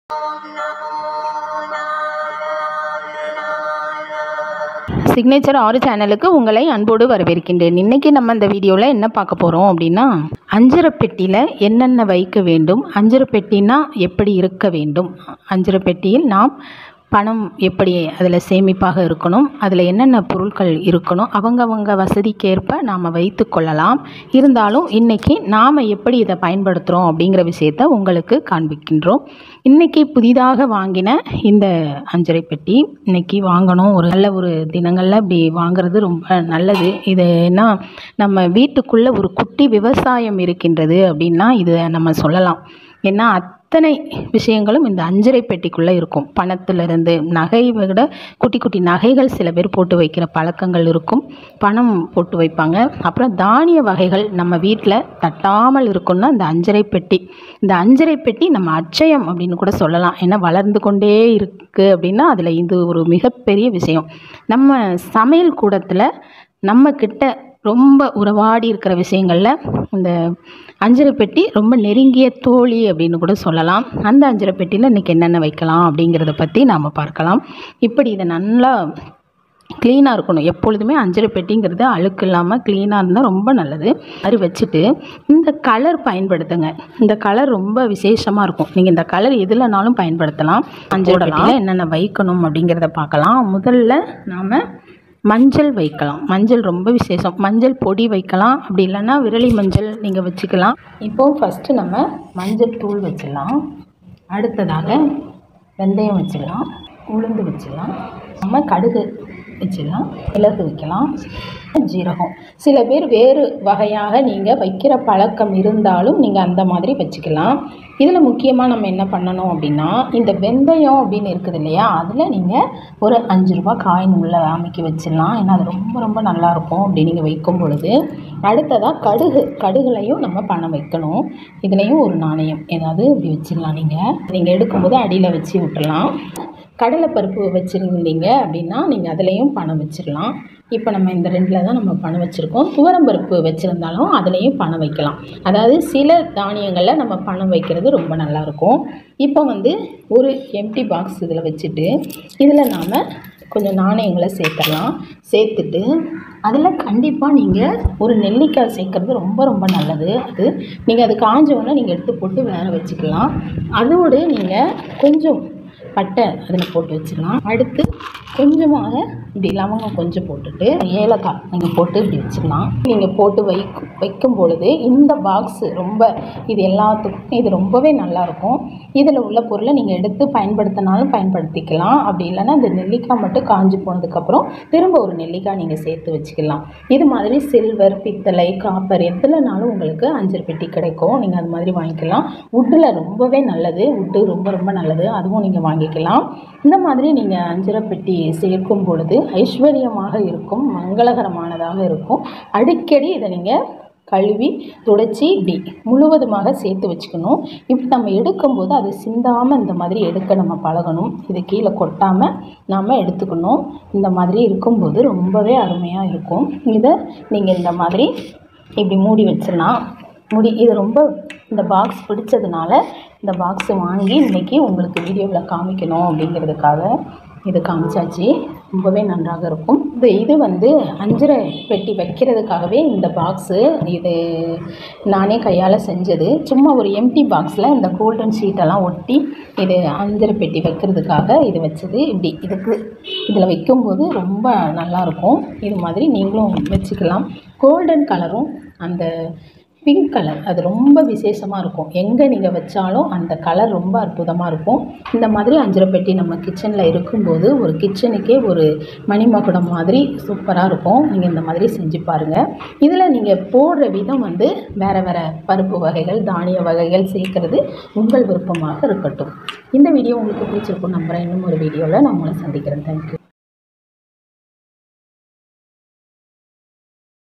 signature ஆறு சேனலுக்கு உங்களை அன்போடு வரவேற்கின்றேன் இன்றைக்கி நம்ம இந்த வீடியோவில் என்ன பார்க்க போகிறோம் அப்படின்னா அஞ்சரை பெட்டியில் என்னென்ன வைக்க வேண்டும் அஞ்சரை பெட்டினா எப்படி இருக்க வேண்டும் அஞ்சரை பெட்டியில் நாம் பணம் எப்படி அதில் சேமிப்பாக இருக்கணும் அதில் என்னென்ன பொருட்கள் இருக்கணும் அவங்கவங்க வசதிக்கேற்ப நாம் வைத்து கொள்ளலாம் இருந்தாலும் இன்றைக்கி நாம் எப்படி இதை பயன்படுத்துகிறோம் அப்படிங்கிற விஷயத்த உங்களுக்கு காண்பிக்கின்றோம் இன்றைக்கி புதிதாக வாங்கின இந்த அஞ்சரை பெட்டி இன்றைக்கி வாங்கணும் ஒரு நல்ல ஒரு தினங்களில் இப்படி வாங்குறது ரொம்ப நல்லது இது என்ன நம்ம வீட்டுக்குள்ளே ஒரு குட்டி விவசாயம் இருக்கின்றது அப்படின்னா இதை நம்ம சொல்லலாம் ஏன்னா அத்தனை விஷயங்களும் இந்த அஞ்சரை பெட்டிக்குள்ளே இருக்கும் பணத்திலிருந்து நகை விட குட்டி குட்டி நகைகள் சில பேர் போட்டு வைக்கிற பழக்கங்கள் இருக்கும் பணம் போட்டு வைப்பாங்க அப்புறம் தானிய வகைகள் நம்ம வீட்டில் தட்டாமல் இருக்கும்னா இந்த அஞ்சரை பெட்டி இந்த அஞ்சரை பெட்டி நம்ம அட்சயம் அப்படின்னு கூட சொல்லலாம் ஏன்னா வளர்ந்து கொண்டே இருக்குது அப்படின்னா அதில் இது ஒரு மிகப்பெரிய விஷயம் நம்ம சமையல் கூடத்தில் நம்ம கிட்ட ரொம்ப உறவாடி இருக்கிற விஷயங்களில் இந்த அஞ்சரை பெட்டி ரொம்ப நெருங்கிய தோழி அப்படின்னு கூட சொல்லலாம் அந்த அஞ்சரை பெட்டியில் இன்றைக்கி என்னென்ன வைக்கலாம் அப்படிங்கிறத பற்றி நாம் பார்க்கலாம் இப்படி இதை நல்லா க்ளீனாக இருக்கணும் எப்பொழுதுமே அஞ்சரை பெட்டிங்கிறது அழுக்கு இல்லாமல் க்ளீனாக இருந்தால் ரொம்ப நல்லது அது வச்சுட்டு இந்த கலர் பயன்படுத்துங்க இந்த கலர் ரொம்ப விசேஷமாக இருக்கும் நீங்கள் இந்த கலர் எதுலனாலும் பயன்படுத்தலாம் அஞ்சரை பெட்டியில் என்னென்ன வைக்கணும் அப்படிங்கிறத பார்க்கலாம் முதல்ல நாம் மஞ்சள் வைக்கலாம் மஞ்சள் ரொம்ப விசேஷம் மஞ்சள் பொடி வைக்கலாம் அப்படி இல்லைன்னா விரலி மஞ்சள் நீங்கள் வச்சுக்கலாம் இப்போது ஃபஸ்ட்டு நம்ம மஞ்சள் தூள் வச்சிடலாம் அடுத்ததாக வெந்தயம் வச்சிடலாம் உளுந்து வச்சிடலாம் நம்ம கடுகு வச்சிடலாம் மிளகு வைக்கலாம் ஜீரகம் சில பேர் வேறு வகையாக நீங்கள் வைக்கிற பழக்கம் இருந்தாலும் நீங்கள் அந்த மாதிரி வச்சுக்கலாம் இதில் முக்கியமாக நம்ம என்ன பண்ணணும் அப்படின்னா இந்த வெந்தயம் அப்படின்னு இருக்குது இல்லையா அதில் நீங்கள் ஒரு அஞ்சு ரூபா காயின் உள்ள அமைக்கி வச்சிடலாம் ஏன்னா அது ரொம்ப ரொம்ப நல்லாயிருக்கும் அப்படி நீங்கள் வைக்கும் பொழுது அடுத்ததாக கடுகு கடுகுலையும் நம்ம பணம் வைக்கணும் இதுலேயும் ஒரு நாணயம் ஏதாவது இப்படி வச்சிடலாம் நீங்கள் நீங்கள் எடுக்கும்போது அடியில் வச்சு விட்டுறலாம் கடலைப்பருப்பு வச்சுருந்தீங்க அப்படின்னா நீங்கள் அதுலேயும் பணம் வச்சிடலாம் இப்போ நம்ம இந்த ரெண்டில் தான் நம்ம பணம் வச்சுருக்கோம் துவரம்பருப்பு வச்சுருந்தாலும் அதுலேயும் பணம் வைக்கலாம் அதாவது சில தானியங்களில் நம்ம பணம் வைக்கிறது ரொம்ப நல்லாயிருக்கும் இப்போ வந்து ஒரு எம்டி பாக்ஸ் இதில் வச்சுட்டு இதில் நாம் கொஞ்சம் நாணயங்களை சேர்த்துடலாம் சேர்த்துட்டு அதில் கண்டிப்பாக நீங்கள் ஒரு நெல்லிக்காய் சேர்க்குறது ரொம்ப ரொம்ப நல்லது அது நீங்கள் அது காஞ்சவொன்னே நீங்கள் எடுத்து போட்டு வேற வச்சுக்கலாம் அதோடு நீங்கள் கொஞ்சம் பட்டை அதில் போட்டு வச்சிடலாம் அடுத்து கொஞ்சமாக இப்படி லவங்கம் கொஞ்சம் போட்டுட்டு ஏலக்காய் நீங்கள் போட்டு இப்படி வச்சிடலாம் நீங்கள் போட்டு வைக்கும் வைக்கும் பொழுது இந்த பாக்ஸு ரொம்ப இது எல்லாத்துக்கும் இது ரொம்பவே நல்லாயிருக்கும் இதில் உள்ள பொருளை நீங்கள் எடுத்து பயன்படுத்தினாலும் பயன்படுத்திக்கலாம் அப்படி இல்லைன்னா இந்த நெல்லிக்காய் மட்டும் காஞ்சி போனதுக்கப்புறம் திரும்ப ஒரு நெல்லிக்காய் நீங்கள் சேர்த்து வச்சுக்கலாம் இது மாதிரி சில்வர் பித்தளை காப்பர் எதுலனாலும் உங்களுக்கு அஞ்சல் பெட்டி கிடைக்கும் நீங்கள் அது மாதிரி வாங்கிக்கலாம் உட்டில் ரொம்பவே நல்லது உட்டு ரொம்ப ரொம்ப நல்லது அதுவும் நீங்கள் வாங்கிக்கலாம் இந்த மாதிரி நீங்கள் அஞ்சரை பெட்டி சேர்க்கும் பொழுது ஐஸ்வர்யமாக இருக்கும் மங்களகரமானதாக இருக்கும் அடிக்கடி இதை நீங்கள் கழுவி துடைச்சி இப்படி முழுவதுமாக சேர்த்து வச்சுக்கணும் இப்படி நம்ம எடுக்கும்போது அது சிந்தாமல் இந்த மாதிரி எடுக்க நம்ம பழகணும் இது கீழே கொட்டாமல் நாம் எடுத்துக்கணும் இந்த மாதிரி இருக்கும்போது ரொம்பவே அருமையாக இருக்கும் இதை நீங்கள் இந்த மாதிரி இப்படி மூடி வச்சிடலாம் முடி இது ரொம்ப இந்த பாக்ஸ் பிடிச்சதுனால இந்த பாக்ஸை வாங்கி இன்றைக்கி உங்களுக்கு வீடியோவில் காமிக்கணும் அப்படிங்கிறதுக்காக இது காமிச்சாச்சு ரொம்பவே நன்றாக இருக்கும் இது இது வந்து அஞ்சரை பெட்டி வைக்கிறதுக்காகவே இந்த பாக்ஸு இது நானே கையால் செஞ்சது சும்மா ஒரு எம்டி பாக்ஸில் இந்த கோல்டன் ஷீட்டெல்லாம் ஒட்டி இது அஞ்சரை பெட்டி வைக்கிறதுக்காக இது வச்சது இப்படி இதுக்கு இதில் வைக்கும்போது ரொம்ப நல்லாயிருக்கும் இது மாதிரி நீங்களும் வச்சுக்கலாம் கோல்டன் கலரும் அந்த பிங்க் கலர் அது ரொம்ப விசேஷமாக இருக்கும் எங்கே நீங்கள் வச்சாலும் அந்த கலர் ரொம்ப அற்புதமாக இருக்கும் இந்த மாதிரி அஞ்சரை பெட்டி நம்ம கிச்சனில் இருக்கும்போது ஒரு கிச்சனுக்கே ஒரு மணிமகுடம் மாதிரி சூப்பராக இருக்கும் நீங்கள் இந்த மாதிரி செஞ்சு பாருங்கள் இதில் நீங்கள் போடுற விதம் வந்து வேறு வேறு பருப்பு வகைகள் தானிய வகைகள் சேர்க்கறது உங்கள் விருப்பமாக இருக்கட்டும் இந்த வீடியோ உங்களுக்கு பிடிச்சிருக்கும் நம்புகிறேன் இன்னும் ஒரு வீடியோவில் நான் உங்களை சந்திக்கிறேன் தேங்க்யூ